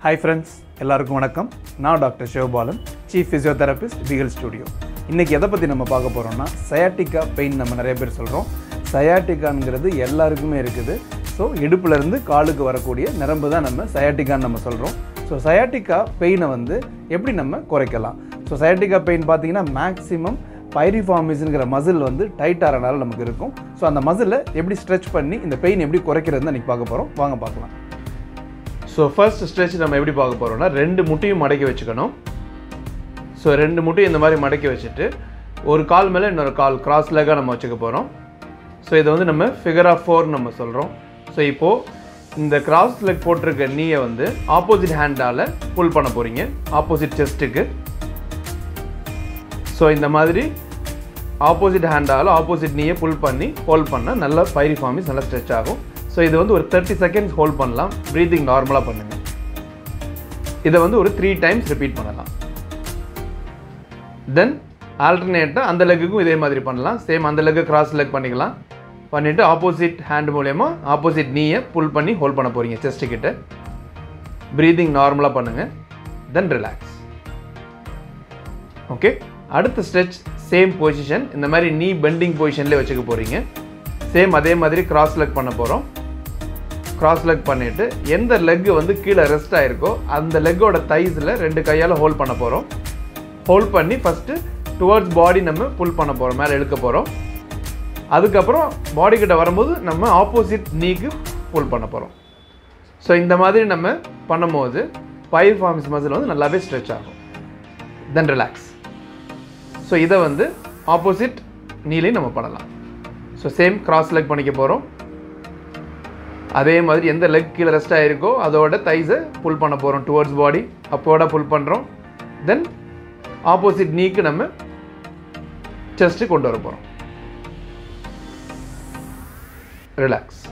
hi friends எல்லாருக்கும் வணக்கம் நான் டாக்டர் சிவபாலன் சீஃப் ஃபிசியோதெரபிஸ்ட் பீகல் ஸ்டுடியோ இன்றைக்கி எதை பற்றி நம்ம பார்க்க போகிறோம்னா சயாட்டிக்கா பெயின் நம்ம நிறைய பேர் சொல்கிறோம் சயாட்டிக்காங்கிறது எல்லாருக்குமே இருக்குது ஸோ இடுப்புலேருந்து காலுக்கு வரக்கூடிய நரம்பு தான் நம்ம சயாட்டிக்கான்னு நம்ம சொல்கிறோம் ஸோ சயாட்டிக்கா பெயினை வந்து எப்படி நம்ம குறைக்கலாம் ஸோ சயாட்டிக்கா பெயின் பார்த்தீங்கன்னா மேக்ஸிமம் பைரிஃபார்மிஸ்ங்கிற மசில் வந்து டைட் ஆகிறனால நமக்கு இருக்கும் ஸோ அந்த மசிலை எப்படி ஸ்ட்ரெச் பண்ணி இந்த பெயின் எப்படி குறைக்கிறதுன்னு இன்றைக்கி பார்க்க போகிறோம் வாங்க பார்க்கலாம் ஸோ ஃபர்ஸ்ட் ஸ்ட்ரெச் நம்ம எப்படி பார்க்க போகிறோம்னா ரெண்டு முட்டையும் மடக்கி வச்சுக்கணும் ஸோ ரெண்டு முட்டையும் இந்த மாதிரி மடக்கி வச்சுட்டு ஒரு கால் மேலே இன்னொரு கால் கிராஸ் லெக்காக நம்ம வச்சுக்க போகிறோம் ஸோ இதை வந்து நம்ம ஃபிகர் ஆஃப் ஃபோர் நம்ம சொல்கிறோம் ஸோ இப்போது இந்த கிராஸ் லெக் போட்டிருக்க நீயை வந்து ஆப்போசிட் ஹேண்டால் புல் பண்ண போகிறீங்க ஆப்போசிட் செஸ்ட்டுக்கு ஸோ இந்த மாதிரி ஆப்போசிட் ஹேண்டால் ஆப்போசிட் நீயை புல் பண்ணி ஹோல்ட் பண்ணால் நல்லா பைரிஃபார்மிஸ் நல்லா ஸ்ட்ரெச் ஆகும் ஸோ இது வந்து ஒரு தேர்ட்டி செகண்ட்ஸ் ஹோல்ட் பண்ணலாம் ப்ரீத்திங் நார்மலாக பண்ணுங்கள் இதை வந்து ஒரு த்ரீ டைம்ஸ் ரிப்பீட் பண்ணலாம் தென் ஆல்டர்னேட்டாக அந்த லெக்குக்கும் இதே மாதிரி பண்ணலாம் சேம் அந்த லெக்கு கிராஸ் லெக் பண்ணிக்கலாம் பண்ணிவிட்டு ஆப்போசிட் ஹேண்ட் மூலயமா ஆப்போசிட் நீயை புல் பண்ணி ஹோல்ட் பண்ண போகிறீங்க செஸ்ட்டு கிட்ட ப்ரீதிங் நார்மலாக பண்ணுங்கள் தென் ரிலாக்ஸ் ஓகே அடுத்த ஸ்ட்ரெச் சேம் பொசிஷன் இந்த மாதிரி நீ பெண்டிங் பொசிஷன்லேயே வச்சுக்க போகிறீங்க சேம் அதே மாதிரி கிராஸ் லெக் பண்ண போகிறோம் கிராஸ் லெக் பண்ணிவிட்டு எந்த லெக்கு வந்து கீழே ரெஸ்ட் ஆகிருக்கோ அந்த லெக்கோட தைஸில் ரெண்டு கையால் ஹோல்ட் பண்ண போகிறோம் ஹோல்ட் பண்ணி ஃபஸ்ட்டு டுவர்ட்ஸ் பாடி நம்ம புல் பண்ண போகிறோம் மேலே இழுக்க போகிறோம் அதுக்கப்புறம் பாடி கிட்ட வரும்போது நம்ம ஆப்போசிட் நீக்கு புல் பண்ண போகிறோம் ஸோ இந்த மாதிரி நம்ம பண்ணும்போது பைல் ஃபார்ம்ஸ் மசில் வந்து நல்லாவே ஸ்ட்ரெச் ஆகும் தென் ரிலாக்ஸ் ஸோ இதை வந்து ஆப்போசிட் நீலையும் நம்ம பண்ணலாம் ஸோ சேம் கிராஸ் லெக் பண்ணிக்க போகிறோம் அதே மாதிரி எந்த லெக் கீழே ரெஸ்ட் ஆகிருக்கோ அதோட தைஸை புல் பண்ண போகிறோம் டுவர்ட்ஸ் பாடி அப்போட புல் பண்ணுறோம் தென் ஆப்போசிட் நீக்கு நம்ம செஸ்ட்டு கொண்டு வர போகிறோம் ரிலாக்ஸ்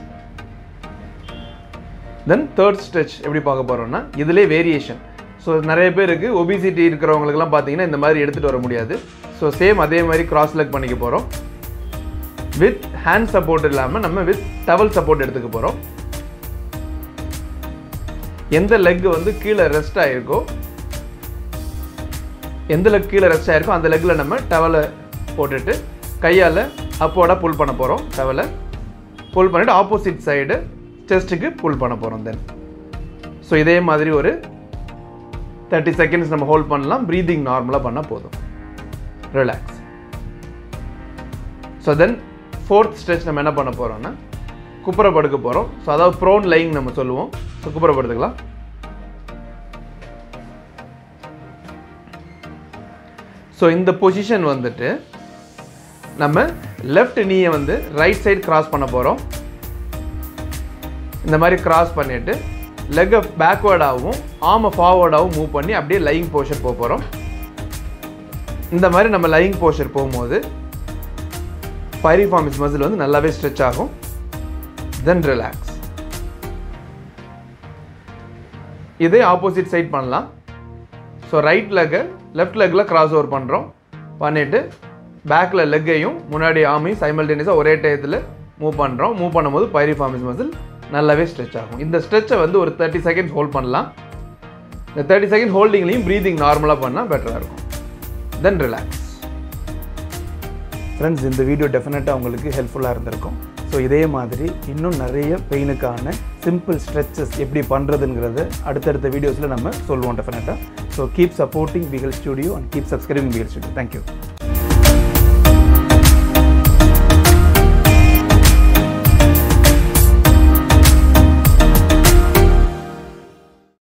தென் தேர்ட் ஸ்ட்ரெச் எப்படி பார்க்க போகிறோம்னா இதிலே வேரியேஷன் ஸோ நிறைய பேருக்கு ஒபிசிட்டி இருக்கிறவங்களுக்குலாம் பார்த்தீங்கன்னா இந்த மாதிரி எடுத்துகிட்டு வர முடியாது ஸோ சேம் அதே மாதிரி கிராஸ் லெக் பண்ணிக்க போகிறோம் வித் ஹேண்ட் சப்போர்ட் இல்லாமல் நம்ம வித் டவல் சப்போர்ட் எடுத்துக்க போகிறோம் எந்த லெக் வந்து கீழே ரெஸ்ட் ஆகிருக்கோ எந்த லெக் கீழே ரெஸ்ட் ஆகிருக்கோ அந்த லெக்கில் நம்ம டவலை போட்டுட்டு கையால் அப்போட புல் பண்ண போகிறோம் டவலை புல் பண்ணிவிட்டு ஆப்போசிட் சைடு செஸ்ட்டுக்கு புல் பண்ண போகிறோம் தென் ஸோ இதே மாதிரி ஒரு தேர்ட்டி செகண்ட்ஸ் நம்ம ஹோல்ட் பண்ணலாம் ப்ரீதிங் நார்மலாக பண்ணால் போதும் relax so then fourth stretch நம்ம என்ன பண்ண போகிறோம்னா குப்புற படுக்க போகிறோம் ஸோ அதாவது ப்ரோன் லைங் நம்ம சொல்லுவோம் ஸோ குப்புற படுத்துக்கலாம் ஸோ இந்த பொசிஷன் வந்துட்டு நம்ம லெஃப்ட் நீயை வந்து ரைட் சைடு கிராஸ் பண்ண போகிறோம் இந்த மாதிரி கிராஸ் பண்ணிவிட்டு லெக்கை பேக்வேர்டாகவும் ஆமை ஃபார்வர்டாகவும் மூவ் பண்ணி அப்படியே லைங் போஷர் போக போகிறோம் இந்த மாதிரி நம்ம லைங் போஷர் போகும்போது பைரிஃபார்மிஸ் மசில் வந்து நல்லாவே ஸ்ட்ரெச் ஆகும் தென் ரிலாக்ஸ் இதே ஆப்போசிட் சைட் பண்ணலாம் ஸோ ரைட் லெக்கை லெஃப்ட் லெக்கில் கிராஸ் ஓவர் பண்ணுறோம் பண்ணிவிட்டு பேக்கில் லெக்கையும் முன்னாடி ஆமையும் சைமல்டேனியஸாக ஒரே டயத்தில் மூவ் பண்ணுறோம் மூவ் பண்ணும்போது பைரிஃபார்மிஸ் மசில் நல்லாவே ஸ்ட்ரெச் ஆகும் இந்த ஸ்ட்ரெச்சை வந்து ஒரு தேர்ட்டி செகண்ட்ஸ் ஹோல்ட் பண்ணலாம் இந்த தேர்ட்டி செகண்ட் ஹோல்டிங்லேயும் ப்ரீதிங் நார்மலாக பண்ணால் பெட்டராக இருக்கும் தென் ரிலாக்ஸ் ஃப்ரெண்ட்ஸ் இந்த வீடியோ டெஃபினட்டாக உங்களுக்கு ஹெல்ப்ஃபுல்லாக இருந்திருக்கும் ஸோ இதே மாதிரி இன்னும் நிறைய பெயினுக்கான சிம்பிள் ஸ்ட்ரெச்சஸ் எப்படி பண்ணுறதுங்கிறத அடுத்தடுத்த வீடியோஸில் நம்ம சொல்லுவோம் டெஃபினட்டாக ஸோ கீப் சப்போர்ட்டிங் பிகல் ஸ்டுடியோ அண்ட் கீப் சப்ஸ்கிரைபிங் பிகல் ஸ்டுடியோ தேங்க்யூ